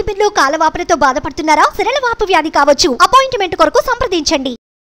ఇబ్బందులు కాలవాపులతో బాధపడుతున్నారా సిరల వాపు వ్యాధి కావచ్చు అపాయింట్మెంట్ కొరకు సంప్రదించండి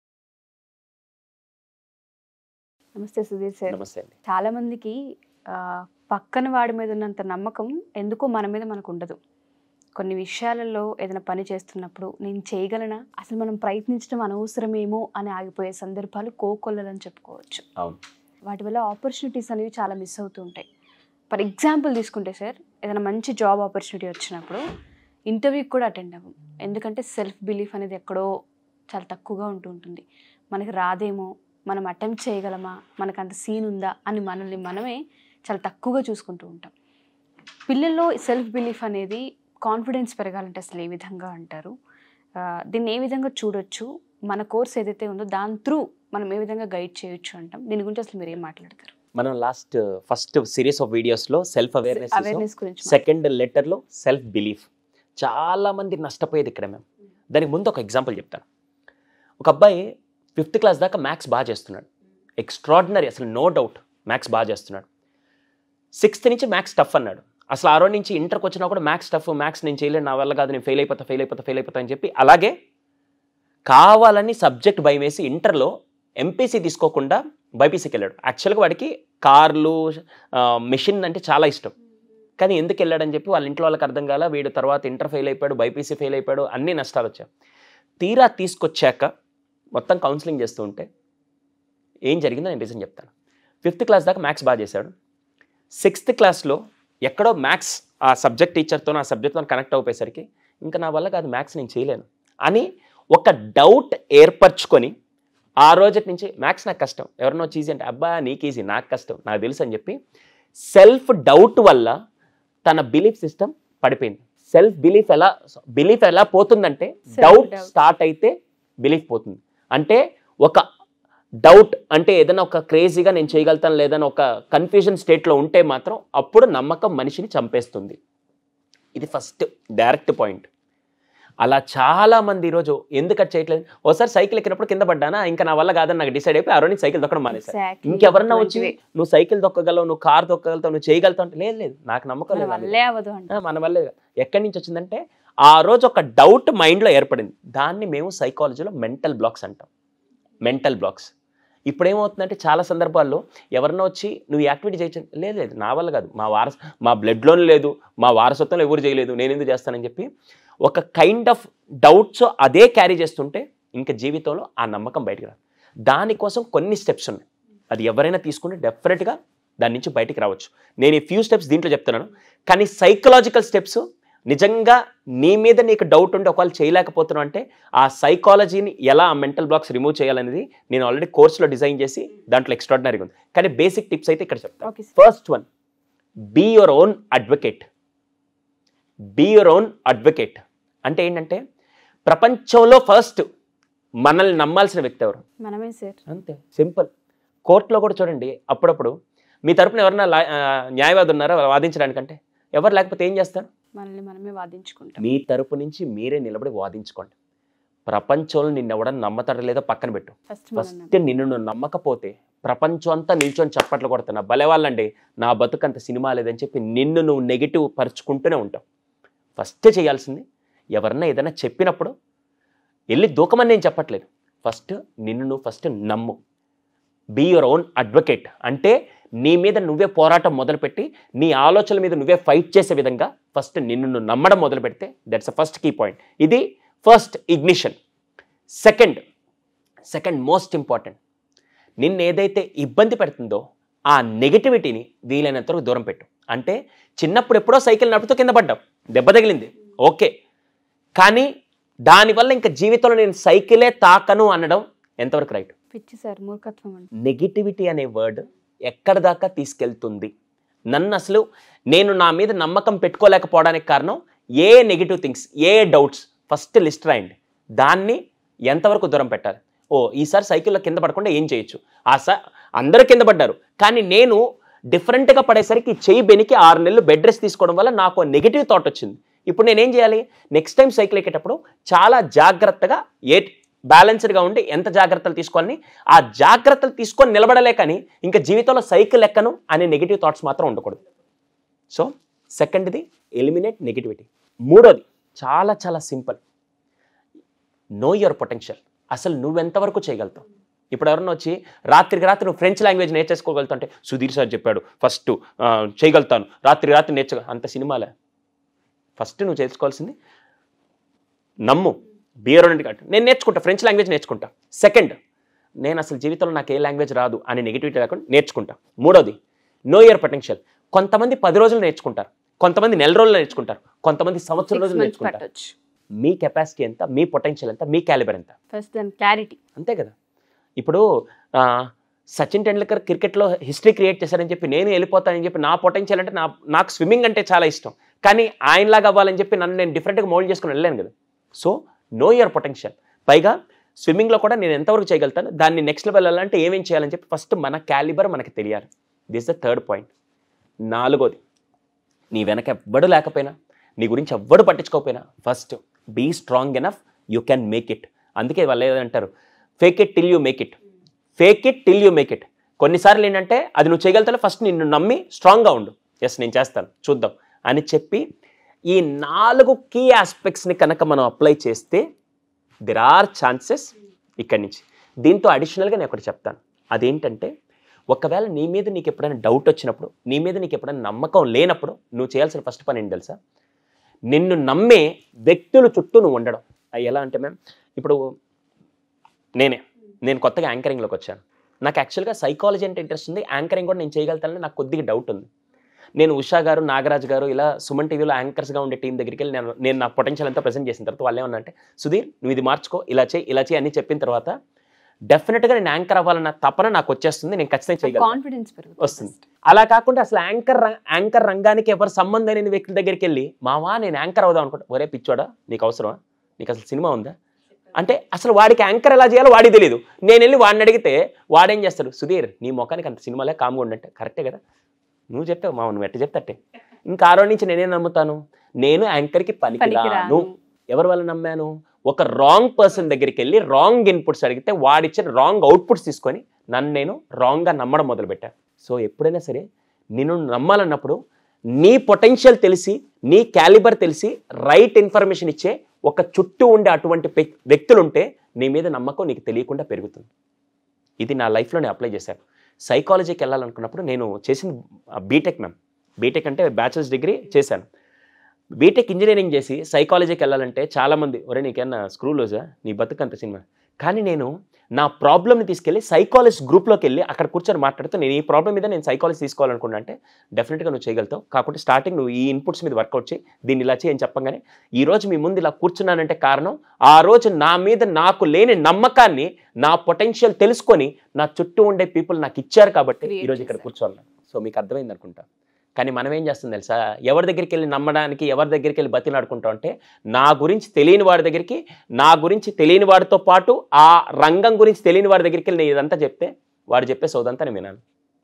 నమస్తే సుధీర్ సార్ నమస్తే అండి చాలా మందికి ఆ, పక్కన వాడి మీద ఉన్నంత నమ్మకం ఎందుకో మన మీద మనకు ఉండదు కొన్ని విషయాలలో ఏదైనా పని చేస్తున్నప్పుడు నేను చేయగలనా అసలు మనం ప్రయత్నించడం అనవసరమేమో అని ఆగిపోయే సందర్భాలు కోకొల్లలని చెప్పుకోవచ్చు అవును వాటి వల్ల ఆపర్చునిటీస్ అనేవి చాలా మిస్ అవుతూ ఉంటాయి ఫర్ ఎగ్జాంపుల్ తీసుకుంటే సార్ ఏదైనా మంచి జాబ్ ఆపర్చునిటీ వచ్చినప్పుడు ఇంటర్వ్యూకి కూడా అటెండ్ అవ్వం ఎందుకంటే సెల్ఫ్ బిలీఫ్ అనేది ఎక్కడో చాలా తక్కువగా ఉంటూ ఉంటుంది మనకి రాదేమో మనం అటెంప్ట్ చేయగలమా మనకు అంత సీన్ ఉందా అని మనల్ని మనమే చాలా తక్కువగా చూసుకుంటూ ఉంటాం పిల్లల్లో సెల్ఫ్ బిలీఫ్ అనేది కాన్ఫిడెన్స్ పెరగాలంటే అసలు ఏ విధంగా అంటారు ఆ, దీన్ని ఏ విధంగా చూడొచ్చు మన కోర్స్ ఏదైతే ఉందో దాని త్రూ మనం ఏ విధంగా గైడ్ చేయొచ్చు అంటాం దీని గురించి అసలు మీరు ఏం మాట్లాడతారు మనం లాస్ట్ ఫస్ట్ సిరీస్ ఆఫ్ వీడియోస్లో సెల్ఫ్ అవేర్నెస్ అవేర్నెస్ గురించి సెకండ్ లెటర్లో సెల్ఫ్ బిలీఫ్ చాలా మంది నష్టపోయేది ఇక్కడ మేము దానికి ముందు ఒక ఎగ్జాంపుల్ చెప్తాను ఒక అబ్బాయి ఫిఫ్త్ క్లాస్ దాకా మ్యాథ్స్ బాగా చేస్తున్నాడు ఎక్స్ట్రాడినరీ అసలు నో డౌట్ మ్యాథ్స్ బాగా చేస్తున్నాడు సిక్స్త్ నుంచి మ్యాథ్స్ టఫ్ అన్నాడు అసలు ఆ రోజు నుంచి ఇంటర్కి వచ్చినా కూడా మ్యాథ్స్ టఫ్ మ్యాథ్స్ నేను చేయలేను నా వల్ల కాదు నేను ఫెయిల్ అయిపోతా ఫెయిల్ అయిపోతా ఫెయిల్ అయిపోతా అని చెప్పి అలాగే కావాలని సబ్జెక్ట్ భయం వేసి ఇంటర్లో ఎంపీసీ తీసుకోకుండా బైపీసీకి వెళ్ళాడు యాక్చువల్గా వాడికి కార్లు మిషన్ అంటే చాలా ఇష్టం కానీ ఎందుకు వెళ్ళాడని చెప్పి వాళ్ళ ఇంట్లో వాళ్ళకి అర్థం కాల వీడు తర్వాత ఇంటర్ ఫెయిల్ అయిపోయాడు బైపీసీ ఫెయిల్ అయిపోయాడు అన్ని నష్టాలు వచ్చాయి తీరా తీసుకొచ్చాక మొత్తం కౌన్సిలింగ్ చేస్తూ ఉంటే ఏం జరిగిందో నేను రీజన్ చెప్తాను ఫిఫ్త్ క్లాస్ దాకా మ్యాథ్స్ బాగా చేశాడు సిక్స్త్ క్లాస్లో ఎక్కడో మ్యాథ్స్ ఆ సబ్జెక్ట్ టీచర్తో ఆ సబ్జెక్ట్తో కనెక్ట్ అయిపోయేసరికి ఇంకా నా వల్ల కాదు మ్యాథ్స్ నేను చేయలేను అని ఒక డౌట్ ఏర్పరచుకొని ఆ రోజటి నుంచి మ్యాథ్స్ నాకు కష్టం ఎవరినో వచ్చి ఈజీ అంటే అబ్బా నీకు ఈజీ నాకు కష్టం నాకు తెలుసు అని చెప్పి సెల్ఫ్ డౌట్ వల్ల తన బిలీఫ్ సిస్టమ్ పడిపోయింది సెల్ఫ్ బిలీఫ్ ఎలా బిలీఫ్ ఎలా పోతుందంటే Self డౌట్ doubt. స్టార్ట్ అయితే బిలీఫ్ పోతుంది అంటే ఒక డౌట్ అంటే ఏదైనా ఒక క్రేజీగా నేను చేయగలుగుతాను లేదని ఒక కన్ఫ్యూజన్ స్టేట్లో ఉంటే మాత్రం అప్పుడు నమ్మకం మనిషిని చంపేస్తుంది ఇది ఫస్ట్ డైరెక్ట్ పాయింట్ అలా చాలా మంది ఈరోజు ఎందుకు అది చేయట్లేదు ఓసారి సైకిల్ ఎక్కినప్పుడు కింద పడ్డానా ఇంకా నా వల్ల కాదని నాకు డిసైడ్ అయిపోయి ఆ రోజు సైకిల్ దొక్కడం మానేశాను Exactly. ఇంకెవరన్నా వచ్చి అటువంటివే. నువ్వు సైకిల్ దొక్కగలవు నువ్వు కార్ దొక్కగలుగుతావు నువ్వు చేయగలుగుతావు అంటే లేదు లేదు నాకు నమ్మకం మన లేదు వాళ్ళ మీద. వల్లే అవ్వదు అంట ఆ, మన వల్లే కాదు. ఎక్కడి నుంచి వచ్చిందంటే ఆ రోజు ఒక డౌట్ మైండ్లో ఏర్పడింది దాన్ని మేము సైకాలజీలో మెంటల్ బ్లాక్స్ అంటాం మెంటల్ బ్లాక్స్ ఇప్పుడు ఏమవుతుందంటే చాలా సందర్భాల్లో ఎవరన్నా వచ్చి నువ్వు ఈ యాక్టివిటీ చేయొచ్చు లేదు లేదు నా వల్ల కాదు మా వారస మా బ్లడ్లోనే లేదు మా వారసత్వంలో ఎవరు చేయలేదు నేను ఎందుకు చేస్తానని చెప్పి ఒక కైండ్ ఆఫ్ డౌట్స్ అదే క్యారీ చేస్తుంటే ఇంకా జీవితంలో ఆ నమ్మకం బయటకు రాదు దానికోసం కొన్ని స్టెప్స్ ఉన్నాయి అది ఎవరైనా తీసుకుంటే డెఫినెట్గా దాని నుంచి బయటికి రావచ్చు నేను ఈ ఫ్యూ స్టెప్స్ దీంట్లో చెప్తున్నాను కానీ సైకలాజికల్ స్టెప్స్ నిజంగా నీ మీద నీకు డౌట్ ఉంటే ఒకవేళ చేయలేకపోతున్నావు అంటే ఆ సైకాలజీని ఎలా ఆ మెంటల్ బ్లాక్స్ రిమూవ్ చేయాలనేది నేను ఆల్రెడీ కోర్సులో డిజైన్ చేసి దాంట్లో ఎక్స్ట్రాడినరీగా ఉంది కానీ బేసిక్ టిప్స్ అయితే ఇక్కడ చెప్తాను okay sir first one be your own advocate be your own advocate అంటే ఏంటంటే ప్రపంచంలో ఫస్ట్ మనల్ని నమ్మాల్సిన వ్యక్తి ఎవరు మనమే సార్ అంతే సింపుల్ కోర్టులో కూడా చూడండి అప్పుడప్పుడు మీ తరపున ఎవరన్నా లా- ఆ, న్యాయవాది ఉన్నారా వాదించడానికంటే ఎవరు లేకపోతే ఏం చేస్తారు మనల్ని మనమే వాదించుకుంటాం మీ తరపు నుంచి మీరే నిలబడి వాదించుకోండి ప్రపంచంలో నిన్ను ఎవడన్నా నమ్మతాడో లేదో పక్కన పెట్టు ఫస్ట్ ఫస్ట్ మనం నిన్ను నువ్వు నమ్మకపోతే ప్రపంచం అంతా నిల్చొని చప్పట్లు కొడుతున్నా భలే వాళ్ళండి నా బతుకంత సినిమా లేదని చెప్పి నిన్ను నువ్వు నెగిటివ్ పరుచుకుంటూనే ఉంటావు ఫస్ట్ చేయాల్సింది ఎవరన్నా ఏదైనా చెప్పినప్పుడు వెళ్ళి దూకమని నేను చెప్పట్లేదు ఫస్ట్ నిన్ను నువ్వు ఫస్ట్ నమ్ము బీ యువర్ ఓన్ అడ్వకేట్ అంటే నీ మీద నువ్వే పోరాటం మొదలుపెట్టి నీ ఆలోచనల మీద నువ్వే ఫైట్ చేసే విధంగా ఫస్ట్ నిన్ను నువ్వు నమ్మడం మొదలు పెడితే that's a first key point ఇది first ignition second second most important నిన్ను ఏదైతే ఇబ్బంది పెడుతుందో ఆ నెగిటివిటీని వీలైనంత వరకు దూరం పెట్టు అంటే చిన్నప్పుడు ఎప్పుడో సైకిల్ నడుపుతూ కింద పడ్డావు దెబ్బ తగిలింది ఓకే కానీ దానివల్ల ఇంకా జీవితంలో నేను సైకిలే తాకను అనడం ఎంతవరకు రైట్ పిచ్చి సార్ మూర్ఖత్వం అంటే నెగిటివిటీ అనే వర్డ్ ఎక్కడ దాకా తీసుకెళ్తుంది నన్ను అసలు నేను నా మీద నమ్మకం పెట్టుకోలేకపోవడానికి కారణం ఏ నెగిటివ్ థింగ్స్ ఏ డౌట్స్ ఫస్ట్ లిస్ట్ రాయండి దాన్ని ఎంతవరకు దూరం పెట్టాలి ఓ ఈసారి సైకిల్లో కింద పడకుండా ఏం చేయొచ్చు ఆ స అందరూ కింద పడ్డారు కానీ నేను డిఫరెంట్గా పడేసరికి చెయ్యి బెనికి ఆరు నెలలు బెడ్ రెస్ట్ తీసుకోవడం వల్ల నాకు నెగిటివ్ థాట్ వచ్చింది ఇప్పుడు నేనేం చేయాలి నెక్స్ట్ టైం సైకిల్ ఎక్కేటప్పుడు చాలా జాగ్రత్తగా ఏ బ్యాలెన్స్డ్గా ఉండి ఎంత జాగ్రత్తలు తీసుకోవాలని ఆ జాగ్రత్తలు తీసుకొని నిలబడలే కానీ ఇంకా జీవితంలో సైకిల్ ఎక్కను అనే నెగిటివ్ థాట్స్ మాత్రం ఉండకూడదు సో సెకండ్ది ఎలిమినేట్ నెగిటివిటీ మూడోది చాలా చాలా సింపుల్ నో యువర్ పొటెన్షియల్ అసలు నువ్వెంతవరకు చేయగలుగుతావు ఇప్పుడు ఎవరన్నా వచ్చి రాత్రికి రాత్రి నువ్వు ఫ్రెంచ్ లాంగ్వేజ్ నేర్చేసుకోగలుగుతావు అంటే సుధీర్ సార్ చెప్పాడు ఫస్ట్ చేయగలుగుతాను రాత్రి రాత్రి నేర్చుకో అంత సినిమాలే ఫస్ట్ నువ్వు చేసుకోవాల్సింది నమ్ము బియర్ నేను నేర్చుకుంటా ఫ్రెంచ్ లాంగ్వేజ్ నేర్చుకుంటా సెకండ్ నేను అసలు జీవితంలో నాకు ఏ లాంగ్వేజ్ రాదు అని నెగిటివిటీ లేకుండా నేర్చుకుంటా మూడోది నో ఇయర్ పొటెన్షియల్ కొంతమంది పది రోజులు నేర్చుకుంటారు కొంతమంది నెల రోజులు నేర్చుకుంటారు కొంతమంది సంవత్సరం సిక్స్ రోజులు మంత్స్ నేర్చుకుంటారు పట్టొచ్చు మీ కెపాసిటీ ఎంత మీ పొటెన్షియల్ ఎంత మీ క్యాలిబర్ ఎంత ఫస్ట్ దాని క్లారిటీ అంతే కదా ఇప్పుడు ఆ, సచిన్ టెండూల్కర్ క్రికెట్లో హిస్టరీ క్రియేట్ చేశారని చెప్పి నేను వెళ్ళిపోతానని చెప్పి నా పొటెన్షియల్ అంటే నా నాకు స్విమ్మింగ్ అంటే చాలా ఇష్టం కానీ ఆయనలాగా అవ్వాలని చెప్పి నన్ను నేను డిఫరెంట్గా మోల్డ్ చేసుకుని వెళ్ళాను కదా సో నో యువర్ పొటెన్షియల్ పైగా స్విమ్మింగ్లో కూడా నేను ఎంతవరకు చేయగలుగుతాను దాన్ని నెక్స్ట్ లెవెల్ వెళ్ళాలంటే ఏమేం చేయాలని చెప్పి ఫస్ట్ మన క్యాలిబర్ మనకి తెలియాలి దిస్ ద థర్డ్ పాయింట్ నాలుగోది నీ వెనక ఎవ్వడు లేకపోయినా నీ గురించి ఎవ్వడు పట్టించుకోకపోయినా first be strong enough you can make it అందుకే వాళ్ళు ఏదంటారు fake it till you make it fake it till you make it కొన్నిసార్లు ఏంటంటే అది నువ్వు చేయగలుగుతావు ఫస్ట్ నిన్ను నమ్మి స్ట్రాంగ్గా ఉండు ఎస్ నేను చేస్తాను చూద్దాం అని చెప్పి ఈ నాలుగు కీ ఆస్పెక్ట్స్ని కనుక మనం అప్లై చేస్తే దెర్ ఆర్ ఛాన్సెస్ ఇక్కడి నుంచి దీంతో అడిషనల్గా నేను ఒకటి చెప్తాను అదేంటంటే ఒకవేళ నీ మీద నీకు ఎప్పుడైనా డౌట్ వచ్చినప్పుడు నీ మీద నీకు ఎప్పుడైనా నమ్మకం లేనప్పుడు నువ్వు చేయాల్సిన ఫస్ట్ పని ఏంటి తెలుసా నిన్ను నమ్మే వ్యక్తుల చుట్టూ నువ్వు ఉండడం అవి ఎలా అంటే మ్యామ్ ఇప్పుడు నేనే నేను కొత్తగా యాంకరింగ్లోకి వచ్చాను నాకు యాక్చువల్గా సైకాలజీ అంటే ఇంట్రెస్ట్ ఉంది యాంకరింగ్ కూడా నేను చేయగలుగుతానని నాకు కొద్దిగా డౌట్ ఉంది నేను ఉషా గారు నాగరాజ్ గారు ఇలా సుమన్ టీవీలో యాంకర్స్గా ఉండే టీం దగ్గరికి వెళ్ళి నేను నేను నా పొటెన్షియల్ అంతా ప్రెసెంట్ చేసిన తర్వాత వాళ్ళు ఏమన్నా అంటే సుధీర్ నువ్వు ఇది మార్చుకో ఇలా చేయి ఇలా చేయి అని చెప్పిన తర్వాత డెఫినెట్గా నేను యాంకర్ అవ్వాలన్న తపన నాకు వచ్చేస్తుంది నేను ఖచ్చితంగా చేయగలను కాన్ఫిడెన్స్ పెరుగుతుంది వస్తుంది అలా కాకుండా అసలు యాంకర్ ర- యాంకర్ రంగానికి ఎవరు సంబంధం లేని వ్యక్తుల దగ్గరికి వెళ్ళి మావా నేను యాంకర్ అవుదాం అనుకుంటా ఒరే పిచ్చోడా నీకు అవసరమా నీకు అసలు సినిమా ఉందా అంటే అసలు వాడికి యాంకర్ ఎలా చేయాలో వాడికి తెలియదు నేను వెళ్ళి వాడిని అడిగితే వాడేం చేస్తాడు సుధీర్ నీ ముఖానికి అంత సినిమాలే కామ్గా ఉండంటే కరెక్టే కదా నువ్వు చెప్తావు మా నువ్వు ఎట్ట చెప్తట్టే ఇంకా ఆ రోజు నుంచి నేనేం నమ్ముతాను నేను యాంకర్కి పనికిరాను పనికిరాను. ఎవరి వల్ల నమ్మాను ఒక రాంగ్ పర్సన్ దగ్గరికి వెళ్ళి రాంగ్ ఇన్పుట్స్ అడిగితే వాడిచ్చిన రాంగ్ అవుట్పుట్స్ తీసుకొని నన్ను నేను రాంగ్గా నమ్మడం మొదలుపెట్టాను సో ఎప్పుడైనా సరే నిన్ను నమ్మాలన్నప్పుడు నీ పొటెన్షియల్ తెలిసి నీ క్యాలిబర్ తెలిసి రైట్ ఇన్ఫర్మేషన్ ఇచ్చే ఒక చుట్టూ ఉండే అటువంటి వ్యక్- వ్యక్తులు ఉంటే నీ మీద నమ్మకం నీకు తెలియకుండా పెరుగుతుంది ఇది నా లైఫ్లో నేను అప్లై చేశాను సైకాలజీకి వెళ్ళాలనుకున్నప్పుడు నేను చేసింది బీటెక్ మ్యామ్ బీటెక్ అంటే బ్యాచిలర్స్ డిగ్రీ చేశాను బీటెక్ ఇంజనీరింగ్ చేసి సైకాలజీకి వెళ్ళాలంటే చాలామంది ఒరే నీకేమన్నా స్క్రూ లూజా నీ బతుకంత సినిమా కానీ నేను నా ప్రాబ్లమ్ని తీసుకెళ్ళి సైకాలజిస్ట్ గ్రూప్లోకి వెళ్ళి అక్కడ కూర్చొని మాట్లాడుతూ నేను ఈ ప్రాబ్లం మీద నేను సైకాలజీ తీసుకోవాలనుకున్నా అంటే డెఫినెట్గా నువ్వు చేయగలుగుతావు కాకుంటే స్టార్టింగ్ నువ్వు ఈ ఇన్పుట్స్ మీద వర్కౌట్ చేయి దీన్ని ఇలా చేయని చెప్పగానే ఈ రోజు మీ ముందు ఇలా కూర్చున్నానంటే కారణం ఆ రోజు నా మీద నాకు లేని నమ్మకాన్ని నా పొటెన్షియల్ తెలుసుకొని నా చుట్టూ ఉండే పీపుల్ నాకు ఇచ్చారు కాబట్టి Create ఈరోజు ఇక్కడ చేశారు. కూర్చోన్నాను సో మీకు అర్థమైంది అనుకుంటా కానీ మనం ఏం చేస్తుంది తెలుసా ఎవరి దగ్గరికి వెళ్ళి నమ్మడానికి ఎవరి దగ్గరికి వెళ్ళి బతిలాడుకుంటాం అంటే నా గురించి తెలియని వాడి దగ్గరికి నా గురించి తెలియని వాడితో పాటు ఆ రంగం గురించి తెలియని వాడి దగ్గరికి వెళ్ళి నేను ఇదంతా చెప్తే వాడు చెప్పే సోదంతా నేను వినాను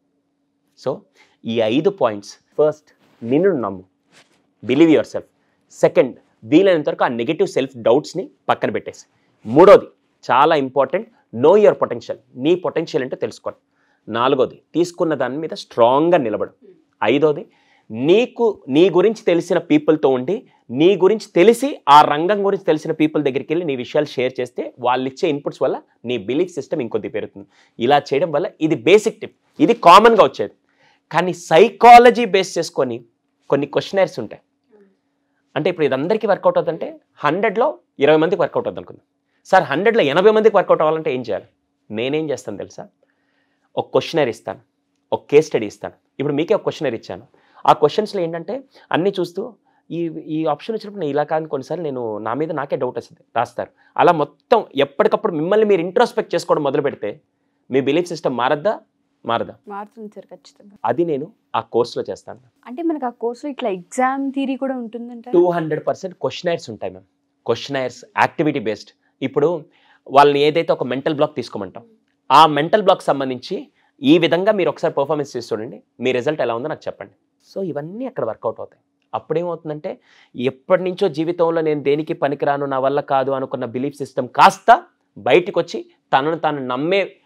సో ఈ ఐదు పాయింట్స్ ఫస్ట్ నిన్ను నమ్ము బిలీవ్ యువర్ సెల్ఫ్ సెకండ్ వీలైనంత వరకు ఆ నెగిటివ్ సెల్ఫ్ డౌట్స్ని పక్కన పెట్టేసి మూడోది చాలా ఇంపార్టెంట్ నో యువర్ పొటెన్షియల్ నీ పొటెన్షియల్ అంటే తెలుసుకోండి నాలుగోది తీసుకున్న దాని మీద స్ట్రాంగ్గా నిలబడు ఐదోది నీకు నీ గురించి తెలిసిన పీపుల్తో ఉండి నీ గురించి తెలిసి ఆ రంగం గురించి తెలిసిన పీపుల్ దగ్గరికి వెళ్ళి నీ విషయాలు షేర్ చేస్తే వాళ్ళు ఇచ్చే ఇన్పుట్స్ వల్ల నీ బిలీఫ్ సిస్టమ్ ఇంకొద్ది పెరుగుతుంది ఇలా చేయడం వల్ల ఇది బేసిక్ టిప్ ఇది కామన్గా వచ్చేది కానీ సైకాలజీ బేస్ చేసుకొని కొన్ని క్వశ్చనర్స్ ఉంటాయి అంటే ఇప్పుడు ఇది అందరికీ వర్కౌట్ అవుతుందంటే హండ్రెడ్లో ఇరవై మందికి వర్కౌట్ అవుతుంది అనుకుందాం సార్ హండ్రెడ్లో ఎనభై మందికి వర్కౌట్ అవ్వాలంటే ఏం చేయాలి నేనేం చేస్తాను తెలుసా ఒక క్వశ్చనర్ ఇస్తాను ఒక కేస్ స్టడీ ఇస్తాను ఇప్పుడు మీకే ఒక క్వశ్చనర్ ఇచ్చాను ఆ క్వశ్చన్స్లో ఏంటంటే అన్నీ చూస్తూ ఈ ఈ ఆప్షన్ వచ్చినప్పుడు నేను ఇలా కాదు కొన్నిసార్లు నేను నా మీద నాకే డౌట్ వస్తుంది రాస్తారు అలా మొత్తం ఎప్పటికప్పుడు మిమ్మల్ని మీరు ఇంట్రోస్పెక్ట్ చేసుకోవడం మొదలు పెడితే మీ బిలీఫ్ సిస్టమ్ మారద్దా మారదా మారుతుంది సార్ ఖచ్చితంగా అది నేను ఆ కోర్సులో చేస్తాను అంటే మనకు ఆ కోర్సులో ఇట్లా ఎగ్జామ్ థీరీ కూడా ఉంటుందంట టూ హండ్రెడ్ పర్సెంట్ క్వశ్చనైర్స్ ఉంటాయి మ్యామ్ క్వశ్చనైర్స్ యాక్టివిటీ బేస్డ్ ఇప్పుడు వాళ్ళని ఏదైతే ఒక మెంటల్ బ్లాక్ తీసుకోమంటాం ఆ మెంటల్ బ్లాక్ సంబంధించి ఈ విధంగా మీరు ఒకసారి పర్ఫార్మెన్స్ చేసి చూడండి మీ రిజల్ట్ ఎలా ఉందో నాకు చెప్పండి సో ఇవన్నీ అక్కడ వర్కౌట్ అవుతాయి అప్పుడేమవుతుందంటే ఎప్పటి నుంచో జీవితంలో నేను దేనికి పనికిరాను నా వల్ల కాదు అనుకున్న బిలీఫ్ సిస్టమ్ కాస్త బయటికి వచ్చి తనను తాను నమ్మే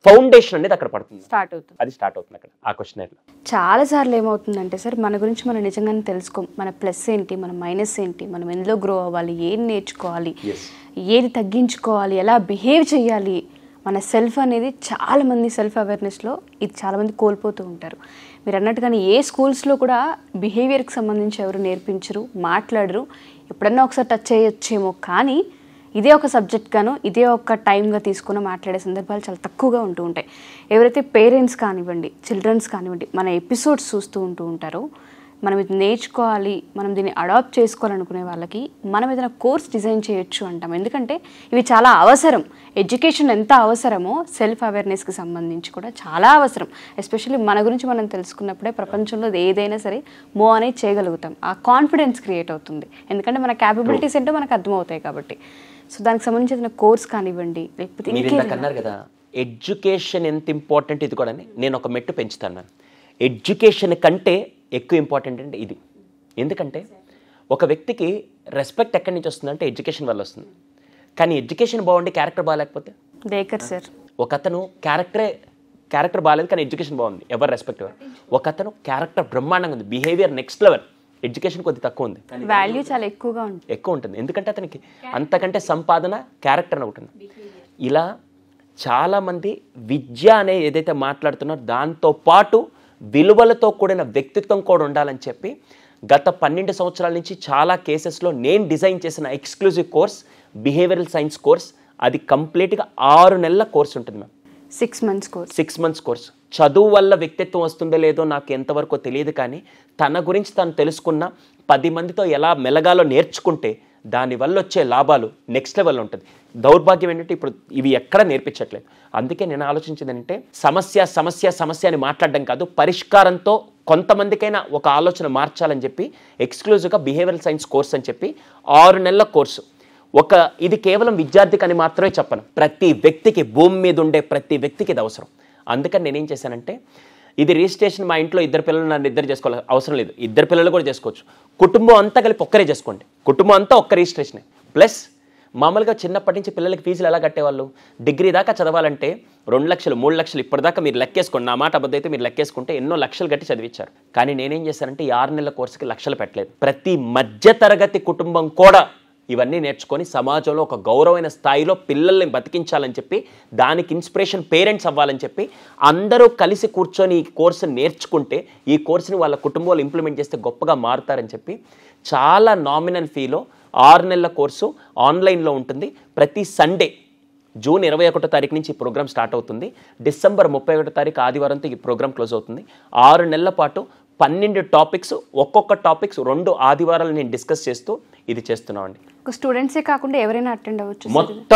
ఫౌండేషన్ అనేది అక్కడ పడుతుంది స్టార్ట్ అవుతుంది అది స్టార్ట్ అవుతుంది అక్కడ ఆ క్వశ్చనర్లో చాలాసార్లు ఏమవుతుందంటే సార్ మన గురించి మనం నిజంగానే తెలుసుకోం మన ప్లస్ ఏంటి మన మైనస్ ఏంటి మనం ఎందులో గ్రో అవ్వాలి ఏం నేర్చుకోవాలి ఎస్ ఏది తగ్గించుకోవాలి ఎలా బిహేవ్ చేయాలి మన సెల్ఫ్ అనేది చాలామంది సెల్ఫ్ అవేర్నెస్లో ఇది చాలామంది కోల్పోతూ ఉంటారు మీరు అన్నట్టుగానే ఏ స్కూల్స్లో కూడా బిహేవియర్కి సంబంధించి ఎవరు నేర్పించరు మాట్లాడరు ఎప్పుడన్నా ఒకసారి టచ్ చేయొచ్చేమో కానీ ఇదే ఒక సబ్జెక్ట్ గాను ఇదే ఒక టైంగా తీసుకుని మాట్లాడే సందర్భాలు చాలా తక్కువగా ఉంటూ ఉంటాయి ఎవరైతే పేరెంట్స్ కానివ్వండి చిల్డ్రన్స్ కానివ్వండి మన ఎపిసోడ్స్ చూస్తూ ఉంటూ ఉంటారో మనం ఇది నేర్చుకోవాలి మనం దీన్ని అడాప్ట్ చేసుకోవాలనుకునే వాళ్ళకి మనం ఏదైనా కోర్స్ డిజైన్ చేయొచ్చు అంటాం ఎందుకంటే ఇవి చాలా అవసరం ఎడ్యుకేషన్ ఎంత అవసరమో సెల్ఫ్ అవేర్నెస్కి సంబంధించి కూడా చాలా అవసరం ఎస్పెషల్లీ మన గురించి మనం తెలుసుకున్నప్పుడే ప్రపంచంలో ఏదైనా సరే మో అనేది చేయగలుగుతాం ఆ కాన్ఫిడెన్స్ క్రియేట్ అవుతుంది ఎందుకంటే మన క్యాపబిలిటీస్ ఏంటో మనకు అర్థమవుతాయి కాబట్టి సో దానికి సంబంధించిన కోర్స్ కానివ్వండి లేకపోతే మీరు ఇంకేదైనా. ఇందాక అన్నారు కదా ఎడ్యుకేషన్ ఎంత ఇంపార్టెంట్ ఇది కూడా నేను ఒక మెట్టు పెంచుతాను మ్యామ్ ఎడ్యుకేషన్ కంటే ఎక్కువ ఇంపార్టెంట్ అంటే ఇది ఎందుకంటే ఒక వ్యక్తికి రెస్పెక్ట్ ఎక్కడి నుంచి వస్తుందంటే ఎడ్యుకేషన్ వల్ల వస్తుంది కానీ ఎడ్యుకేషన్ బాగుండి క్యారెక్టర్ బాగాలేకపోతే దేకర్ సార్ ఒక అతను క్యారెక్టరే క్యారెక్టర్ బాగాలేదు కానీ ఎడ్యుకేషన్ బాగుంది ఎవరు రెస్పెక్ట్ ఎవరు ఒక అతను క్యారెక్టర్ బ్రహ్మాండంగా ఉంది బిహేవియర్ నెక్స్ట్ లెవెల్ ఎడ్యుకేషన్ కొద్ది తక్కువ ఉంది వాల్యూ చాలా ఎక్కువగా ఉంటుంది ఎక్కువ ఉంటుంది ఎందుకంటే అతనికి అంతకంటే సంపాదన క్యారెక్టర్ అని ఒకటి ఉంది ఇలా చాలామంది విద్య అనే ఏదైతే మాట్లాడుతున్నారో దాంతో పాటు విలువలతో కూడిన వ్యక్తిత్వం కూడా ఉండాలని చెప్పి గత పన్నెండు సంవత్సరాల నుంచి చాలా కేసెస్లో నేను డిజైన్ చేసిన exclusive course behavioural science course అది కంప్లీట్గా ఆరు నెలల కోర్స్ ఉంటుంది ma'am six months course six months course చదువు వల్ల వ్యక్తిత్వం వస్తుందో లేదో నాకు ఎంతవరకు తెలియదు కానీ తన గురించి తను తెలుసుకున్న పది మందితో ఎలా మెలగాలో నేర్చుకుంటే దానివల్ల వచ్చే లాభాలు నెక్స్ట్ లెవెల్ ఉంటుంది దౌర్భాగ్యం ఏంటంటే ఇప్పుడు ఇవి ఎక్కడ నేర్పించట్లేదు అందుకే నేను ఆలోచించింది ఏంటంటే సమస్య సమస్య సమస్య అని మాట్లాడడం కాదు పరిష్కారంతో కొంతమందికైనా ఒక ఆలోచన మార్చాలని చెప్పి ఎక్స్క్లూజివ్గా బిహేవియరల్ సైన్స్ కోర్స్ అని చెప్పి ఆరు నెలల కోర్సు ఒక ఇది కేవలం విద్యార్థికి అని మాత్రమే చెప్పను ప్రతి వ్యక్తికి భూమి మీద ఉండే ప్రతి వ్యక్తికి ఇది అవసరం అందుకని నేనేం చేశానంటే ఇది రిజిస్ట్రేషన్ మా ఇంట్లో ఇద్దరు పిల్లలు నన్ను ఇద్దరు చేసుకోవాలి అవసరం లేదు ఇద్దరు పిల్లలు కూడా చేసుకోవచ్చు కుటుంబం అంతా కలిపి ఒక్కరే చేసుకోండి కుటుంబం అంతా ఒక్క రిజిస్ట్రేషనే ప్లస్ మామూలుగా చిన్నప్పటి నుంచి పిల్లలకి ఫీజులు ఎలా కట్టేవాళ్ళు డిగ్రీ దాకా చదవాలంటే రెండు లక్షలు మూడు లక్షలు ఇప్పటిదాకా మీరు లెక్కేసుకోండి నా మాట అబద్ధం అయితే మీరు లెక్కేసుకుంటే ఎన్నో లక్షలు కట్టి చదివించారు కానీ నేనేం చేశానంటే ఈ ఆరు నెలల కోర్సుకి లక్షలు పెట్టలేదు ప్రతి మధ్యతరగతి కుటుంబం కూడా ఇవన్నీ నేర్చుకొని సమాజంలో ఒక గౌరవమైన స్థాయిలో పిల్లల్ని బతికించాలని చెప్పి దానికి ఇన్స్పిరేషన్ పేరెంట్స్ అవ్వాలని చెప్పి అందరూ కలిసి కూర్చొని ఈ కోర్సు నేర్చుకుంటే ఈ కోర్సుని వాళ్ళ కుటుంబాలు ఇంప్లిమెంట్ చేస్తే గొప్పగా మారుతారని చెప్పి చాలా నామినల్ ఫీలో ఆరు నెలల కోర్సు ఆన్లైన్లో ఉంటుంది ప్రతి సండే జూన్ ఇరవై ఒకటో తారీఖు నుంచి ఈ ప్రోగ్రామ్ స్టార్ట్ అవుతుంది డిసెంబర్ ముప్పై ఒకటో తారీఖు ఆదివారంతో ఈ ప్రోగ్రామ్ క్లోజ్ అవుతుంది ఆరు నెలల పాటు పన్నెండు టాపిక్స్ ఒక్కొక్క టాపిక్స్ రెండు ఆదివారాలు నేను డిస్కస్ చేస్తూ ఇది చేస్తున్నామండి ఒక స్టూడెంట్సే కాకుండా ఎవరైనా అటెండ్ అవ్వచ్చు సార్. మొత్తం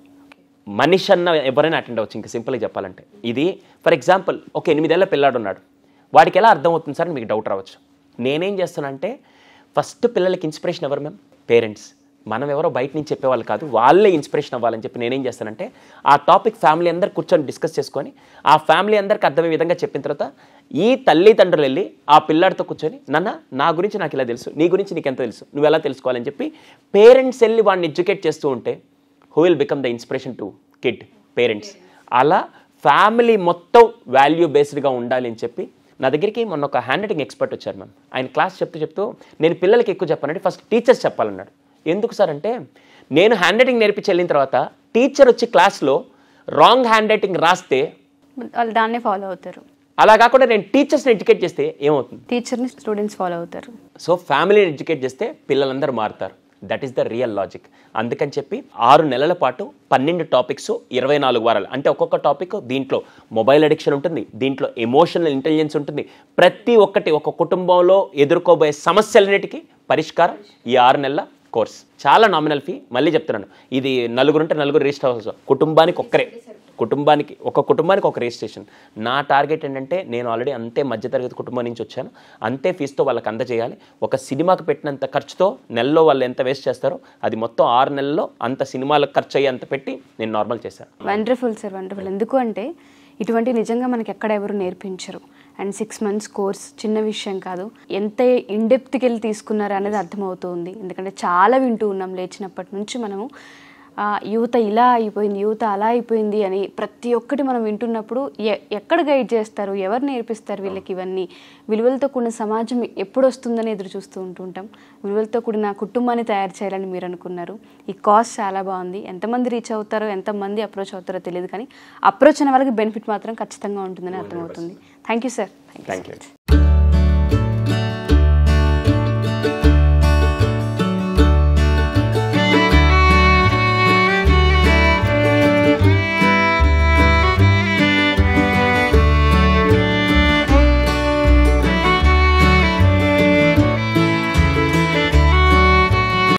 మనిషి అన్న ఎవరైనా అటెండ్ అవ్వచ్చు ఇంకా సింపుల్గా చెప్పాలంటే ఇది ఫర్ ఎగ్జాంపుల్ ఒక ఎనిమిదేళ్ల పిల్లాడు ఉన్నాడు వాడికి ఎలా అర్థమవుతుంది సార్ అని మీకు డౌట్ రావచ్చు నేనేం చేస్తానంటే ఫస్ట్ పిల్లలకి ఇన్స్పిరేషన్ ఎవరు మ్యామ్ పేరెంట్స్ మనం ఎవరో బయట నుంచి చెప్పేవాళ్ళు కాదు వాళ్ళే ఇన్స్పిరేషన్ అవ్వాలని చెప్పి నేనేం చేస్తానంటే ఆ టాపిక్ ఫ్యామిలీ అందరు కూర్చొని డిస్కస్ చేసుకొని ఆ ఫ్యామిలీ అందరికి అర్థమయ్యే విధంగా చెప్పిన తర్వాత ఈ తల్లిదండ్రులు వెళ్ళి ఆ పిల్లాడితో కూర్చొని నాన్న నా గురించి నాకు ఇలా తెలుసు నీ గురించి నీకు ఎంత తెలుసు నువ్వు ఎలా తెలుసుకోవాలని చెప్పి పేరెంట్స్ వెళ్ళి వాడిని ఎడ్యుకేట్ చేస్తూ ఉంటే who will become the inspiration to kid parents అలా ఫ్యామిలీ మొత్తం వాల్యూ బేస్డ్గా ఉండాలి అని చెప్పి నా దగ్గరికి మొన్న ఒక హ్యాండ్ రైటింగ్ ఎక్స్పర్ట్ వచ్చారు మ్యామ్ ఆయన క్లాస్ చెప్తూ చెప్తూ నేను పిల్లలకి ఎక్కువ చెప్పానంటే ఫస్ట్ టీచర్స్ చెప్పాలన్నాడు ఎందుకు సార్ అంటే నేను హ్యాండ్ రైటింగ్ నేర్పించి వెళ్ళిన తర్వాత టీచర్ వచ్చి క్లాస్లో రాంగ్ హ్యాండ్ రైటింగ్ రాస్తే వాళ్ళు దాన్నే ఫాలో అవుతారు అలా కాకుండా నేను టీచర్స్ని ఎడ్యుకేట్ చేస్తే ఏమవుతుంది టీచర్ని స్టూడెంట్స్ ఫాలో అవుతారు సో ఫ్యామిలీని ఎడ్యుకేట్ చేస్తే పిల్లలందరూ మారుతారు that is the real logic అందుకని చెప్పి ఆరు నెలల పాటు పన్నెండు టాపిక్స్ ఇరవై నాలుగు వారాలు అంటే ఒక్కొక్క టాపిక్ దీంట్లో మొబైల్ అడిక్షన్ ఉంటుంది దీంట్లో ఎమోషనల్ ఇంటెలిజెన్స్ ఉంటుంది ప్రతి ఒక్కటి ఒక కుటుంబంలో ఎదుర్కోబోయే సమస్యలన్నిటికీ పరిష్కారం ఈ ఆరు నెలల కోర్స్ చాలా నామినల్ ఫీ మళ్ళీ చెప్తున్నాను ఇది నలుగురు ఉంటే నలుగురు రిజిస్టర్ అవ్వచ్చు కుటుంబానికి ఒక్కరే కుటుంబానికి ఒక కుటుంబానికి ఒక రిజిస్ట్రేషన్ నా టార్గెట్ ఏంటంటే నేను ఆల్రెడీ అంతే మధ్యతరగతి కుటుంబం నుంచి వచ్చాను అంతే ఫీజుతో వాళ్ళకి అందజేయాలి ఒక సినిమాకి పెట్టినంత ఖర్చుతో నెలలో వాళ్ళు ఎంత వేస్ట్ చేస్తారో అది మొత్తం ఆరు నెలల్లో అంత సినిమాలకు ఖర్చు అయ్యి అంత పెట్టి నేను నార్మల్ చేశాను వండర్ఫుల్ సార్ వండర్ఫుల్ ఎందుకు అంటే ఇటువంటి నిజంగా మనకి ఎక్కడ ఎవరు నేర్పించరు అండ్ సిక్స్ మంత్స్ కోర్స్ చిన్న విషయం కాదు ఎంత ఇన్డెప్త్కి వెళ్ళి తీసుకున్నారు అనేది అర్థమవుతుంది ఎందుకంటే చాలా వింటూ ఉన్నాం లేచినప్పటి నుంచి మనము ఆ, యువత ఇలా అయిపోయింది యువత అలా అయిపోయింది అని ప్రతి ఒక్కటి మనం వింటున్నప్పుడు ఎ- ఎక్కడ గైడ్ చేస్తారు ఎవరు నేర్పిస్తారు వీళ్ళకి ఇవన్నీ విలువలతో కూడిన సమాజం ఎప్పుడు వస్తుందని ఎదురు చూస్తూ ఉంటుంటాం విలువలతో కూడిన కుటుంబాన్ని తయారు చేయాలని మీరు అనుకున్నారు ఈ కాస్ట్ చాలా బాగుంది ఎంతమంది రీచ్ అవుతారో ఎంతమంది అప్రోచ్ అవుతారో తెలియదు కానీ అప్రోచ్ అయిన వాళ్ళకి బెనిఫిట్ మాత్రం ఖచ్చితంగా ఉంటుందని అర్థమవుతుంది thank you sir thank you